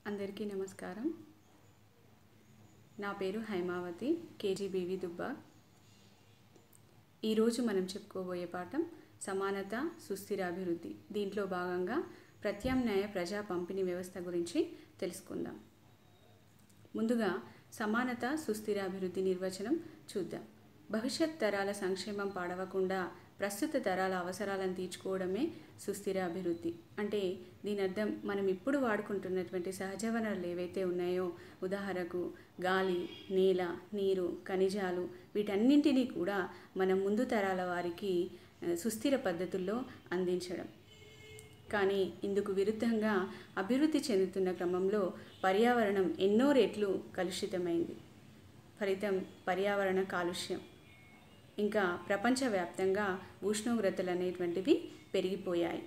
అందరికీ నమస్కారం నా పేరు హైమావతి కేజీబీవి దుబ్బ ఈరోజు మనం చెప్పుకోబోయే పాఠం సమానత సుస్థిర అభివృద్ధి దీంట్లో భాగంగా ప్రత్యామ్నాయ ప్రజా పంపిణీ వ్యవస్థ గురించి తెలుసుకుందాం ముందుగా సమానత సుస్థిర అభివృద్ధి నిర్వచనం చూద్దాం భవిష్యత్ తరాల సంక్షేమం పాడవకుండా ప్రస్తుత తరాల అవసరాలను తీర్చుకోవడమే సుస్థిర అభివృద్ధి అంటే దీని అర్థం మనం ఇప్పుడు వాడుకుంటున్నటువంటి సహజ వనరులు ఏవైతే ఉన్నాయో ఉదాహరణకు గాలి నేల నీరు ఖనిజాలు వీటన్నింటినీ కూడా మనం ముందు తరాల వారికి ఆ, సుస్థిర పద్ధతుల్లో అందించడం కానీ ఇందుకు విరుద్ధంగా అభివృద్ధి చెందుతున్న క్రమంలో పర్యావరణం ఎన్నో రెట్లు కలుషితమైంది ఫలితం పర్యావరణ కాలుష్యం ఇంకా ప్రపంచవ్యాప్తంగా ఉష్ణోగ్రతలు అనేటువంటివి పెరిగిపోయాయి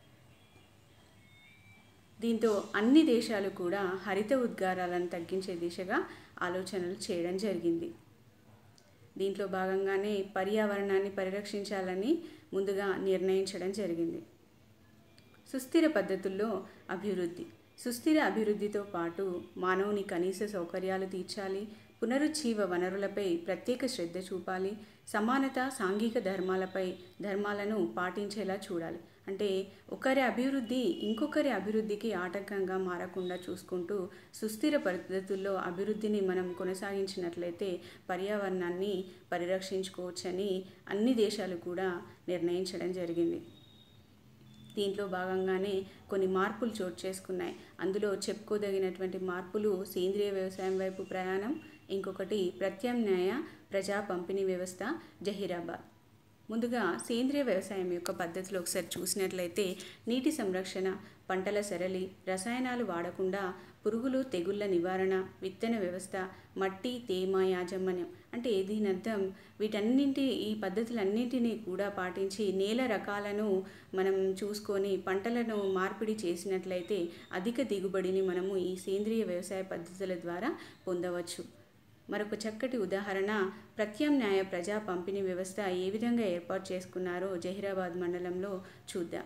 దీంతో అన్ని దేశాలు కూడా హరిత ఉద్గారాలను తగ్గించే దిశగా ఆలోచనలు చేయడం జరిగింది దీంట్లో భాగంగానే పర్యావరణాన్ని పరిరక్షించాలని ముందుగా నిర్ణయించడం జరిగింది సుస్థిర పద్ధతుల్లో అభివృద్ధి సుస్థిర అభివృద్ధితో పాటు మానవుని కనీస సౌకర్యాలు తీర్చాలి పునరుజ్జీవ వనరులపై ప్రత్యేక శ్రద్ధ చూపాలి సమానత సాంఘిక ధర్మాలపై ధర్మాలను పాటించేలా చూడాలి అంటే ఒకరి అభివృద్ధి ఇంకొకరి అభివృద్ధికి ఆటంకంగా మారకుండా చూసుకుంటూ సుస్థిర పద్ధతుల్లో అభివృద్ధిని మనం కొనసాగించినట్లయితే పర్యావరణాన్ని పరిరక్షించుకోవచ్చని అన్ని దేశాలు కూడా నిర్ణయించడం జరిగింది దీంట్లో భాగంగానే కొన్ని మార్పులు చోటు చేసుకున్నాయి అందులో చెప్పుకోదగినటువంటి మార్పులు సేంద్రియ వ్యవసాయం వైపు ప్రయాణం ఇంకొకటి ప్రత్యామ్నాయ ప్రజా పంపిణీ వ్యవస్థ జహీరాబాద్ ముందుగా సేంద్రియ వ్యవసాయం యొక్క పద్ధతిలో ఒకసారి చూసినట్లయితే నీటి సంరక్షణ పంటల సరళి రసాయనాలు వాడకుండా పురుగులు తెగుళ్ళ నివారణ విత్తన వ్యవస్థ మట్టి తేమ యాజమాన్యం అంటే దీని అర్థం వీటన్నింటి ఈ పద్ధతులన్నింటినీ కూడా పాటించి నేల రకాలను మనం చూసుకొని పంటలను మార్పిడి చేసినట్లయితే అధిక దిగుబడిని మనము ఈ సేంద్రియ వ్యవసాయ పద్ధతుల ద్వారా పొందవచ్చు మరొక చక్కటి ఉదాహరణ ప్రత్యామ్నాయ ప్రజా పంపిణీ వ్యవస్థ ఏ విధంగా ఏర్పాటు చేసుకున్నారో జహీరాబాద్ మండలంలో చూద్దాం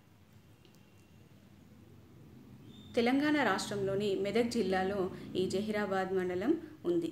తెలంగాణ రాష్ట్రంలోని మెదక్ జిల్లాలో ఈ జహీరాబాద్ మండలం ఉంది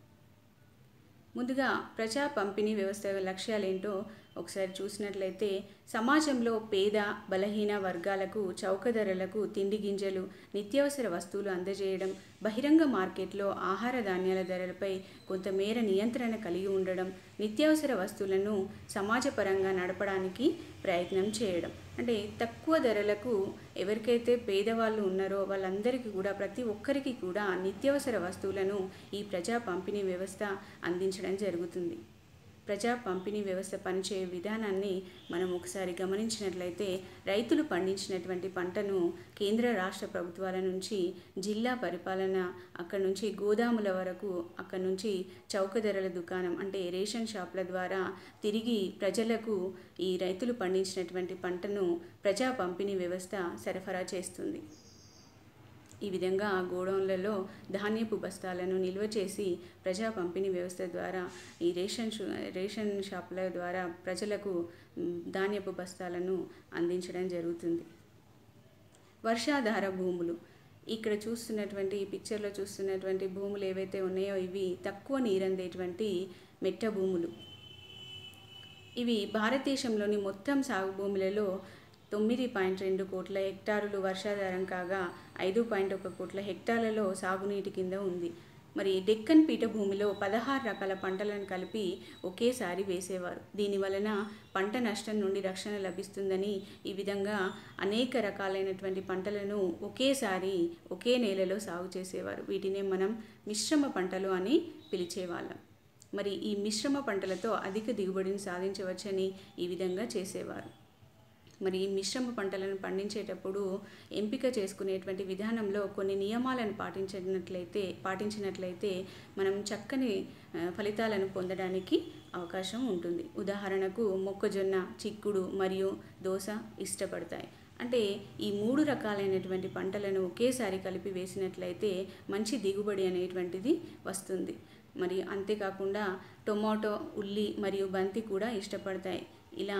ముందుగా ప్రజా పంపిణీ వ్యవస్థ లక్ష్యాలేంటో ఒకసారి చూసినట్లయితే సమాజంలో పేద బలహీన వర్గాలకు చౌక ధరలకు తిండి గింజలు నిత్యావసర వస్తువులు అందజేయడం బహిరంగ మార్కెట్లో ఆహార ధాన్యాల ధరలపై కొంతమేర నియంత్రణ కలిగి ఉండడం నిత్యావసర వస్తువులను సమాజపరంగా నడపడానికి ప్రయత్నం చేయడం అంటే తక్కువ ధరలకు ఎవరికైతే పేదవాళ్ళు ఉన్నారో వాళ్ళందరికీ కూడా ప్రతి ఒక్కరికి కూడా నిత్యావసర వస్తువులను ఈ ప్రజా పంపిణీ వ్యవస్థ అందించడం జరుగుతుంది ప్రజా పంపిణీ వ్యవస్థ పనిచేయే విధానాన్ని మనం ఒకసారి గమనించినట్లయితే రైతులు పండించినటువంటి పంటను కేంద్ర రాష్ట్ర ప్రభుత్వాల నుంచి జిల్లా పరిపాలన అక్కడ నుంచి గోదాముల వరకు అక్కడ నుంచి చౌక ధరల దుకాణం అంటే రేషన్ షాప్ల ద్వారా తిరిగి ప్రజలకు ఈ రైతులు పండించినటువంటి పంటను ప్రజా పంపిణీ వ్యవస్థ సరఫరా చేస్తుంది ఈ విధంగా గోడౌన్లలో ధాన్యపు బస్తాలను నిల్వ చేసి ప్రజా పంపిణీ వ్యవస్థ ద్వారా ఈ రేషన్ షు- రేషన్ షాపుల ద్వారా ప్రజలకు మ్, ధాన్యపు బస్తాలను అందించడం జరుగుతుంది వర్షాధార భూములు ఇక్కడ చూస్తున్నటువంటి ఈ పిక్చర్లో చూస్తున్నటువంటి భూములు ఏవైతే ఉన్నాయో ఇవి తక్కువ నీరందేటువంటి మెట్ట భూములు ఇవి భారతదేశంలోని మొత్తం సాగు భూములలో తొమ్మిది పాయింట్ రెండు కోట్ల హెక్టారులు వర్షాధారం కాగా ఐదు పాయింట్ ఒక కోట్ల హెక్టార్లలో సాగునీటి కింద ఉంది మరి డెక్కన్ పీఠభూమిలో పదహారు రకాల పంటలను కలిపి ఒకేసారి వేసేవారు దీని వలన పంట నష్టం నుండి రక్షణ లభిస్తుందని ఈ విధంగా అనేక రకాలైనటువంటి పంటలను ఒకేసారి ఒకే నేలలో సాగు చేసేవారు వీటినే మనం మిశ్రమ పంటలు అని పిలిచేవాళ్ళం మరి ఈ మిశ్రమ పంటలతో అధిక దిగుబడిని సాధించవచ్చని ఈ విధంగా చేసేవారు మరి ఈ మిశ్రమ పంటలను పండించేటప్పుడు ఎంపిక చేసుకునేటువంటి విధానంలో కొన్ని నియమాలను పాటించినట్లయితే పాటించినట్లయితే మనం చక్కని ఆ, ఫలితాలను పొందడానికి అవకాశం ఉంటుంది ఉదాహరణకు మొక్కజొన్న చిక్కుడు మరియు దోస ఇష్టపడతాయి అంటే ఈ మూడు రకాలైనటువంటి పంటలను ఒకేసారి కలిపి వేసినట్లయితే మంచి దిగుబడి అనేటువంటిది వస్తుంది మరి అంతేకాకుండా టొమాటో ఉల్లి మరియు బంతి కూడా ఇష్టపడతాయి ఇలా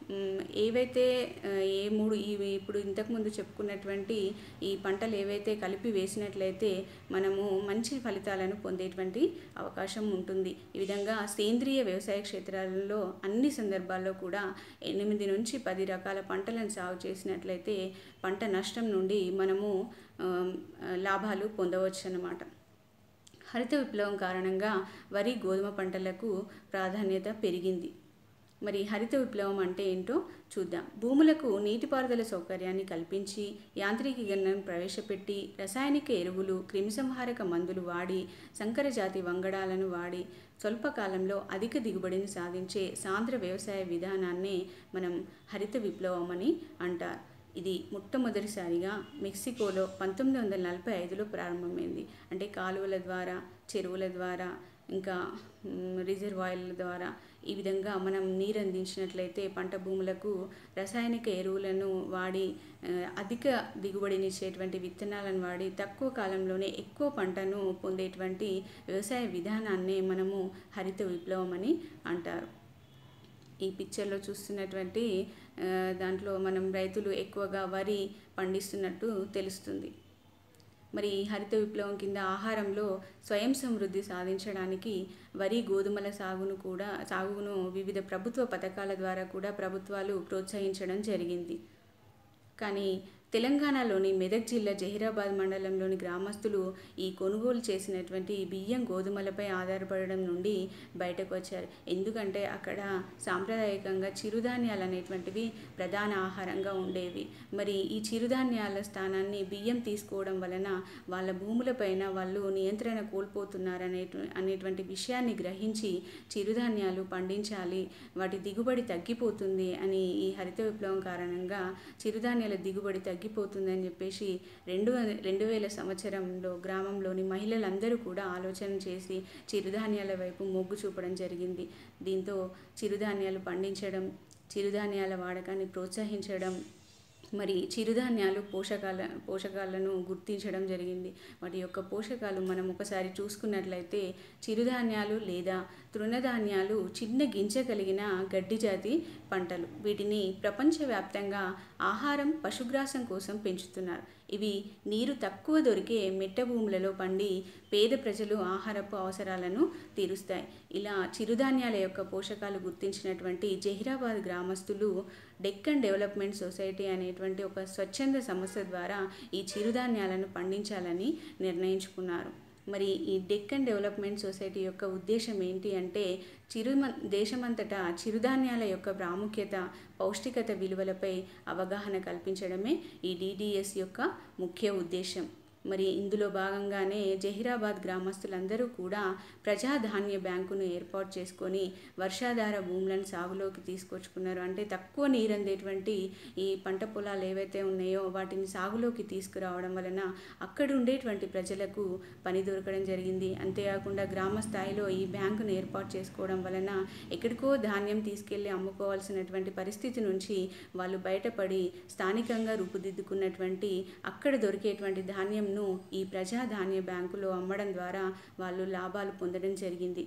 మ్, ఏవైతే ఆ, ఏ మూడు ఇవి ఇప్పుడు ఇంతకుముందు చెప్పుకున్నటువంటి ఈ పంటలు ఏవైతే కలిపి వేసినట్లయితే మనము మంచి ఫలితాలను పొందేటువంటి అవకాశం ఉంటుంది ఈ విధంగా సేంద్రియ వ్యవసాయ క్షేత్రాలలో అన్ని సందర్భాల్లో కూడా ఎనిమిది నుంచి పది రకాల పంటలను సాగు చేసినట్లయితే పంట నష్టం నుండి మనము ఆ, లాభాలు పొందవచ్చు అన్నమాట హరిత విప్లవం కారణంగా వరి గోధుమ పంటలకు ప్రాధాన్యత పెరిగింది మరి హరిత విప్లవం అంటే ఏంటో చూద్దాం భూములకు నీటిపారుదల సౌకర్యాన్ని కల్పించి యాంత్రికీకరణను ప్రవేశపెట్టి రసాయనిక ఎరువులు క్రిమిసంహారక మందులు వాడి సంకర జాతి వంగడాలను వాడి స్వల్ప కాలంలో అధిక దిగుబడిని సాధించే సాంద్ర వ్యవసాయ విధానాన్నే మనం హరిత విప్లవం అని అంటారు ఇది మొట్టమొదటిసారిగా మెక్సికోలో పంతొమ్మిది వందల నలభై ఐదులో ప్రారంభమైంది అంటే కాలువల ద్వారా చెరువుల ద్వారా ఇంకా మ్, రిజర్వాయర్ల ద్వారా ఈ విధంగా మనం నీరు అందించినట్లయితే పంట భూములకు రసాయనిక ఎరువులను వాడి ఆ, అధిక దిగుబడినిచ్చేటువంటి విత్తనాలను వాడి తక్కువ కాలంలోనే ఎక్కువ పంటను పొందేటువంటి వ్యవసాయ విధానాన్నే మనము హరిత విప్లవం అని అంటారు ఈ పిక్చర్లో చూస్తున్నటువంటి ఆ, దాంట్లో మనం రైతులు ఎక్కువగా వరి పండిస్తున్నట్టు తెలుస్తుంది మరి ఈ హరిత విప్లవం కింద ఆహారంలో స్వయం సమృద్ధి సాధించడానికి వరి గోధుమల సాగును కూడా సాగును వివిధ ప్రభుత్వ పథకాల ద్వారా కూడా ప్రభుత్వాలు ప్రోత్సహించడం జరిగింది కానీ తెలంగాణలోని మెదక్ జిల్లా జహీరాబాద్ మండలంలోని గ్రామస్తులు ఈ కొనుగోలు చేసినటువంటి బియ్యం గోధుమలపై ఆధారపడడం నుండి బయటకు వచ్చారు ఎందుకంటే అక్కడ సాంప్రదాయకంగా చిరుధాన్యాలు అనేటువంటివి ప్రధాన ఆహారంగా ఉండేవి మరి ఈ చిరుధాన్యాల స్థానాన్ని బియ్యం తీసుకోవడం వలన వాళ్ళ భూములపైన వాళ్ళు నియంత్రణ కోల్పోతున్నారనే అనేటువంటి విషయాన్ని గ్రహించి చిరుధాన్యాలు పండించాలి వాటి దిగుబడి తగ్గిపోతుంది అని ఈ హరిత విప్లవం కారణంగా చిరుధాన్యాల దిగుబడి తగ్గిపోతుందని చెప్పేసి రెండు వ- రెండు వేల సంవత్సరంలో గ్రామంలోని మహిళలందరూ కూడా ఆలోచన చేసి చిరుధాన్యాల వైపు మొగ్గు చూపడం జరిగింది దీంతో చిరుధాన్యాలు పండించడం చిరుధాన్యాల వాడకాన్ని ప్రోత్సహించడం మరి చిరుధాన్యాలు పోషకాల పోషకాలను గుర్తించడం జరిగింది వాటి యొక్క పోషకాలు మనం ఒకసారి చూసుకున్నట్లయితే చిరుధాన్యాలు లేదా తృణధాన్యాలు చిన్న గింజ కలిగిన గడ్డి జాతి పంటలు వీటిని ప్రపంచవ్యాప్తంగా ఆహారం పశుగ్రాసం కోసం పెంచుతున్నారు ఇవి నీరు తక్కువ దొరికే మెట్ట భూములలో పండి పేద ప్రజలు ఆహారపు అవసరాలను తీరుస్తాయి ఇలా చిరుధాన్యాల యొక్క పోషకాలు గుర్తించినటువంటి జహీరాబాద్ గ్రామస్తులు డెక్కన్ డెవలప్మెంట్ సొసైటీ అనేటువంటి ఒక స్వచ్ఛంద సంస్థ ద్వారా ఈ చిరుధాన్యాలను పండించాలని నిర్ణయించుకున్నారు మరి ఈ డెక్కన్ డెవలప్మెంట్ సొసైటీ యొక్క ఉద్దేశం ఏంటి అంటే చిరుమ దేశమంతటా చిరుధాన్యాల యొక్క ప్రాముఖ్యత పౌష్టికత విలువలపై అవగాహన కల్పించడమే ఈ డిడిఎస్ యొక్క ముఖ్య ఉద్దేశం మరి ఇందులో భాగంగానే జహీరాబాద్ గ్రామస్తులందరూ కూడా ప్రజాధాన్య బ్యాంకును ఏర్పాటు చేసుకొని వర్షాధార భూములను సాగులోకి తీసుకొచ్చుకున్నారు అంటే తక్కువ నీరందేటువంటి ఈ పంట పొలాలు ఏవైతే ఉన్నాయో వాటిని సాగులోకి తీసుకురావడం వలన అక్కడ ఉండేటువంటి ప్రజలకు పని దొరకడం జరిగింది అంతేకాకుండా గ్రామ స్థాయిలో ఈ బ్యాంకును ఏర్పాటు చేసుకోవడం వలన ఎక్కడికో ధాన్యం తీసుకెళ్ళి అమ్ముకోవాల్సినటువంటి పరిస్థితి నుంచి వాళ్ళు బయటపడి స్థానికంగా రూపుదిద్దుకున్నటువంటి అక్కడ దొరికేటువంటి ధాన్యంను ఈ ప్రజాధాన్య బ్యాంకులో అమ్మడం ద్వారా వాళ్ళు లాభాలు పొందడం జరిగింది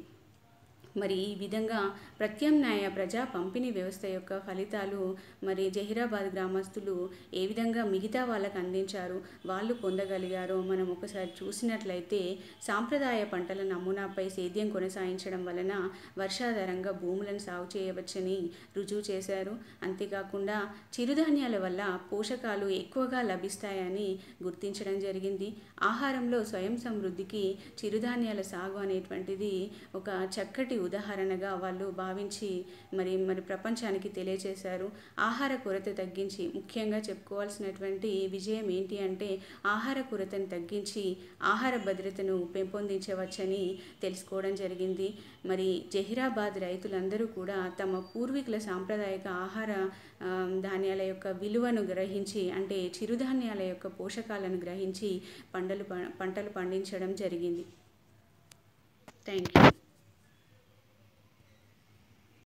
మరి ఈ విధంగా ప్రత్యామ్నాయ ప్రజా పంపిణీ వ్యవస్థ యొక్క ఫలితాలు మరి జహీరాబాద్ గ్రామస్తులు ఏ విధంగా మిగతా వాళ్ళకు అందించారు వాళ్ళు పొందగలిగారో మనం ఒకసారి చూసినట్లయితే సాంప్రదాయ పంటల నమూనాపై సేద్యం కొనసాగించడం వలన వర్షాధారంగా భూములను సాగు చేయవచ్చని రుజువు చేశారు అంతేకాకుండా చిరుధాన్యాల వల్ల పోషకాలు ఎక్కువగా లభిస్తాయని గుర్తించడం జరిగింది ఆహారంలో స్వయం సమృద్ధికి చిరుధాన్యాల సాగు అనేటువంటిది ఒక చక్కటి ఉదాహరణగా వాళ్ళు భావించి మరి మరి ప్రపంచానికి తెలియజేశారు ఆహార కొరత తగ్గించి ముఖ్యంగా చెప్పుకోవాల్సినటువంటి విజయం ఏంటి అంటే ఆహార కొరతను తగ్గించి ఆహార భద్రతను పెంపొందించవచ్చని తెలుసుకోవడం జరిగింది మరి జహీరాబాద్ రైతులందరూ కూడా తమ పూర్వీకుల సాంప్రదాయక ఆహార ఆ, ధాన్యాల యొక్క విలువను గ్రహించి అంటే చిరుధాన్యాల యొక్క పోషకాలను గ్రహించి పంటలు ప- పంటలు పండించడం జరిగింది థ్యాంక్ యూ